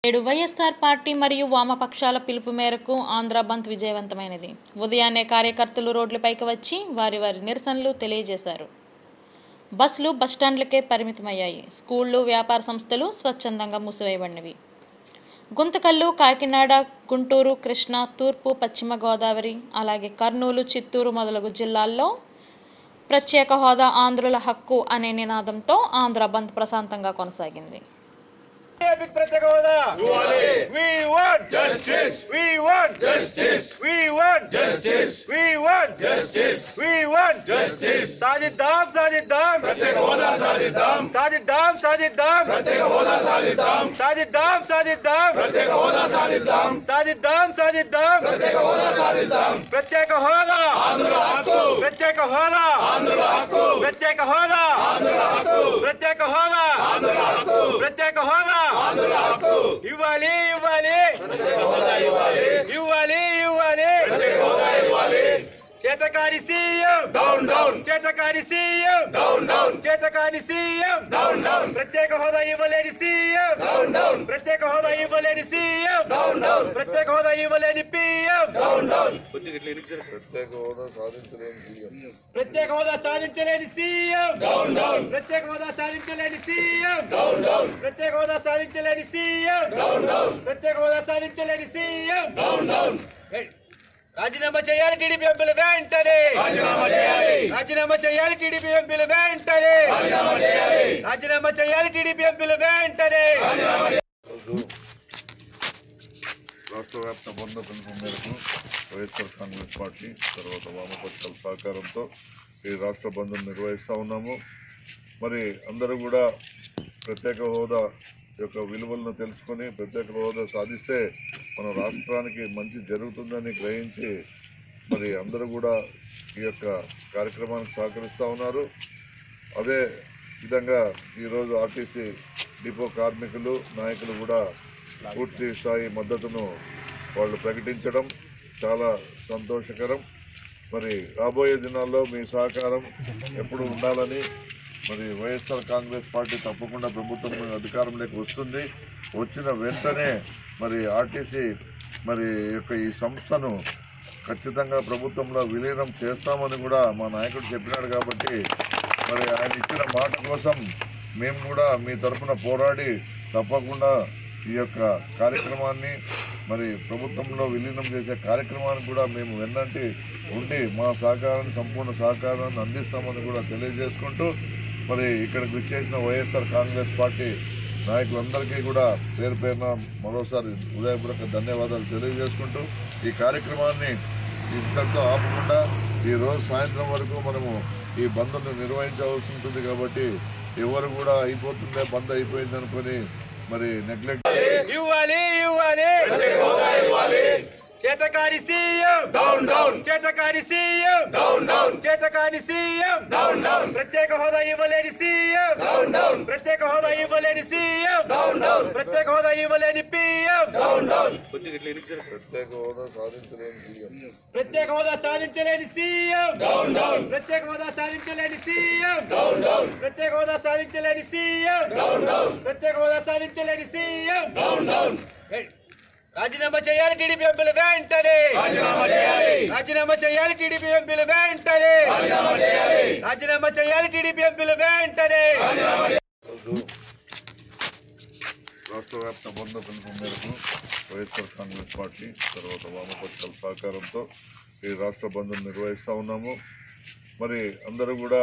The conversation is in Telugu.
నేడు వైఎస్ఆర్ పార్టీ మరియు వామపక్షాల పిలుపు మేరకు ఆంధ్ర బంద్ విజయవంతమైనది ఉదయాన్నే కార్యకర్తలు రోడ్లపైకి వచ్చి వారి వారి నిరసనలు తెలియజేశారు బస్సులు బస్టాండ్లకే పరిమితమయ్యాయి స్కూళ్ళు వ్యాపార సంస్థలు స్వచ్ఛందంగా మూసివేయబడినవి గుంతకల్లు కాకినాడ గుంటూరు కృష్ణా తూర్పు పశ్చిమ గోదావరి అలాగే కర్నూలు చిత్తూరు మొదలగు జిల్లాల్లో ప్రత్యేక హోదా ఆంధ్రుల హక్కు అనే నినాదంతో ఆంధ్ర బంద్ ప్రశాంతంగా కొనసాగింది ఏపీ ప్రత్యేక హోదా we want justice we want justice we want justice we want justice we want justice సాధిద్దాం సాధిద్దాం ప్రత్యేక హోదా సాధిద్దాం సాధిద్దాం సాధిద్దాం ప్రత్యేక హోదా సాధిద్దాం సాధిద్దాం సాధిద్దాం ప్రత్యేక హోదా సాధిద్దాం సాధిద్దాం సాధిద్దాం ప్రత్యేక హోదా సాధిద్దాం ప్రత్యేక హోదా ఆంధ్రుల హక్కు ప్రత్యేక హోదా ఆంధ్రుల హక్కు ప్రత్యేక హోదా ఆంధ్రుల హక్కు ప్రత్యేక హోదా ఆంధ్రుల హక్కు ప్రత్యేక హోదా ఆంధ్రుల హక్కు ఇవ్వాలి ఇవ్వాలి ఇవ్వాలి ఇవ్వాలి ఇవ్వాలి చేతకారి సీఎం డౌన్ డౌన్ చేతకారి సీఎం డౌన్ డౌన్ చేతకారి సీఎం డౌన్ డౌన్ ప్రత్యేక హోదా ఇవ్వలేని సీఎం డౌన్ డౌన్ ప్రత్యేక హోదా ఇవ్వలేని సీఎం డౌన్ డౌన్ ప్రత్యేక హోదా ఇవ్వలేని పిఎం డౌన్ డౌన్ ప్రత్యేక హోదా సాధించలేని సీఎం ప్రత్యేక హోదా సాధించలేని సీఎం డౌన్ డౌన్ ప్రత్యేక హోదా సాధించలేని సీఎం డౌన్ డౌన్ ప్రత్యేక హోదా సాధించలేని సీఎం డౌన్ డౌన్ ప్రత్యేక హోదా సాధించలేని సీఎం డౌన్ డౌన్ రాజీనామా చేయాలి టీడీపీ ఎంపీలు వెంటనే రాజీనామా చేయాలి రాజీనామా చేయాలి టీడీపీ ఎంపీలు వెంటనే రాజీనామా చేయాలి రాజీనామా చేయాలి టీడీపీ ఎంపీలు వెంటనే రోజు రాష్ట్ర వ్యాప్త బంధ పిలుపు మేరకు వైఎస్ఆర్ కాంగ్రెస్ పార్టీ తర్వాత వామపక్షాల సహకారంతో ఈ రాష్ట్ర బంధును నిర్వహిస్తూ ఉన్నాము మరి అందరూ కూడా ప్రత్యేక హోదా యొక్క విలువలను తెలుసుకొని ప్రత్యేక హోదా సాధిస్తే మన రాష్ట్రానికి మంచి జరుగుతుందని గ్రహించి మరి అందరూ కూడా ఈ యొక్క కార్యక్రమానికి సహకరిస్తూ ఉన్నారు అదే విధంగా ఈరోజు ఆర్టీసీ డిపో కార్మికులు నాయకులు కూడా పూర్తి స్థాయి మద్దతును వాళ్ళు ప్రకటించడం చాలా సంతోషకరం మరి రాబోయే దినాల్లో మీ సహకారం ఎప్పుడు ఉండాలని మరి వైఎస్ఆర్ కాంగ్రెస్ పార్టీ తప్పకుండా ప్రభుత్వం అధికారంలోకి వస్తుంది వచ్చిన వెంటనే మరి ఆర్టీసీ మరి యొక్క ఈ సంస్థను ఖచ్చితంగా ప్రభుత్వంలో విలీనం చేస్తామని కూడా మా నాయకుడు చెప్పినాడు కాబట్టి మరి ఆయన ఇచ్చిన మాట కోసం మేము కూడా మీ తరఫున పోరాడి తప్పకుండా ఈ యొక్క కార్యక్రమాన్ని మరి ప్రభుత్వంలో విలీనం చేసే కార్యక్రమానికి కూడా మేము వెన్నంటి ఉండి మా సహకారాన్ని సంపూర్ణ సహకారాన్ని అందిస్తామని కూడా తెలియజేసుకుంటూ మరి ఇక్కడికి విచ్చేసిన వైఎస్ఆర్ కాంగ్రెస్ పార్టీ నాయకులందరికీ కూడా పేరు పేరున మరోసారి ఉదయపూర్వక ధన్యవాదాలు తెలియజేసుకుంటూ ఈ కార్యక్రమాన్ని ఇంతటితో ఆపకుండా ఈ రోజు సాయంత్రం వరకు మనము ఈ బంద్ను నిర్వహించవలసి ఉంటుంది కాబట్టి ఎవరు కూడా అయిపోతుందే బంద్ అయిపోయింది అనుకొని మరి నెగ్లెక్ట్ ఇవ్వాలి ఇవ్వాలి చేతకారి సీఎం డౌన్ డౌన్ చేతకారి సీఎం డౌన్ డౌన్ చేతకారి సీఎం డౌన్ డౌన్ ప్రత్యేక హోదా ఇవ్వలేని సీఎం డౌన్ డౌన్ ప్రత్యేక హోదా ఇవ్వలేని సీఎం డౌన్ డౌన్ ప్రత్యేక హోదా ఇవ్వలేని పిఎం డౌన్ డౌన్ ప్రత్యేక హోదా సాధించలేని సీఎం ప్రత్యేక హోదా సాధించలేని సీఎం డౌన్ డౌన్ ప్రత్యేక హోదా సాధించలేని సీఎం డౌన్ డౌన్ ప్రత్యేక హోదా సాధించలేని సీఎం డౌన్ డౌన్ ప్రత్యేక హోదా సాధించలేని సీఎం డౌన్ డౌన్ రాజీనామా చేయాలి టీడీపీ ఎంపీలు వెంటనే రాజీనామా చేయాలి రాజీనామా చేయాలి టీడీపీ ఎంపీలు వెంటనే రాజీనామా చేయాలి రాజీనామా చేయాలి టీడీపీ ఎంపీలు వెంటనే రోజు రాష్ట్ర వ్యాప్త బంధ పిలుపు మేరకు వైఎస్ఆర్ కాంగ్రెస్ పార్టీ తర్వాత వామపక్షాల సహకారంతో ఈ రాష్ట్ర బంద్ను నిర్వహిస్తూ ఉన్నాము మరి అందరూ కూడా